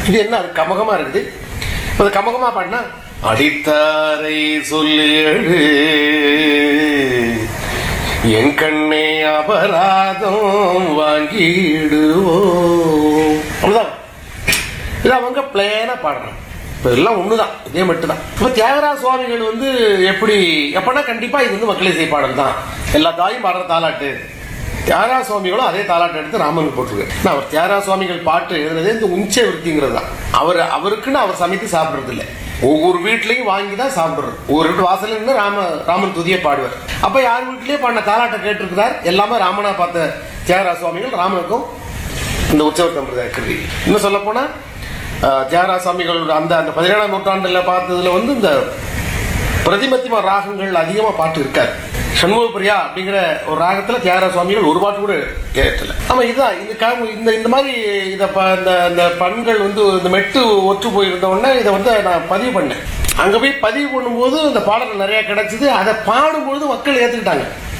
இது என்ன அது கமகமா இருக்குது இப்ப அது கமகமா பாடினா அடித்தாரை சொல்லு என் கண்ணே அபராதம் வாங்கிடுவோம் அவ்வளவுதான் இது அவங்க பிளேனா பாடுறாங்க இப்ப எல்லாம் ஒண்ணுதான் இதே மட்டும் தான் இப்ப தியாகராஜ சுவாமிகள் வந்து எப்படி எப்பனா கண்டிப்பா இது வந்து மக்கள் இசை பாடல் தான் எல்லா தாயும் பாடுற தாலாட்டு தியாகராஜ சுவாமிகளும் அதே தாலாட்டு எடுத்து ராமனுக்கு போட்டிருக்கு ஆனா, அவர் தியாகராஜ சுவாமிகள் பாட்டு எழுதுனதே இந்த உஞ்ச விருத்திங்கிறது தான் அவர் அவருக்குன்னு அவர் சமைத்து சாப்பிடுறது இல்ல ஒவ்வொரு வீட்லயும் வாங்கி தான் சாப்பிடுறது ஒவ்வொரு வீட்டு வாசல்ல இருந்து ராம ராமன் துதியை பாடுவார் அப்ப யார் வீட்லயே பாடின தாலாட்டை கேட்டிருக்கிறார் எல்லாமே ராமனா பார்த்த தியாகராஜ சுவாமிகள் ராமனுக்கும் இந்த உற்சவ சம்பிரதாய கிருதி இன்னும் சொல்ல போனா அஹ், தியாகராஜ சுவாமிகளோட அந்த அந்த பதினேழாம் நூற்றாண்டுல பார்த்ததுல வந்து இந்த பிரதிமத்திம ராகங்கள் அதிகமா பாட்டு இருக்காது சண்முக பிரியா அப்படிங்கிற ஒரு ராகத்துல தியாகராஜ சுவாமிகள் ஒரு பாட்டு கூட ஏற்றல ஆமா இதுதான் இந்த க- இந்த இந்த மாதிரி இத ப- இந்த இந்த பண்கள் வந்து இந்த மெட்டு ஒற்று போயிருந்த உடனே இதை வந்து நான் பதிவு பண்ணேன் அங்க போய் பதிவு பண்ணும்போது இந்த பாடல்கள் நிறைய கிடைச்சது அதை பாடும்போது மக்கள் ஏத்துக்கிட்டாங்க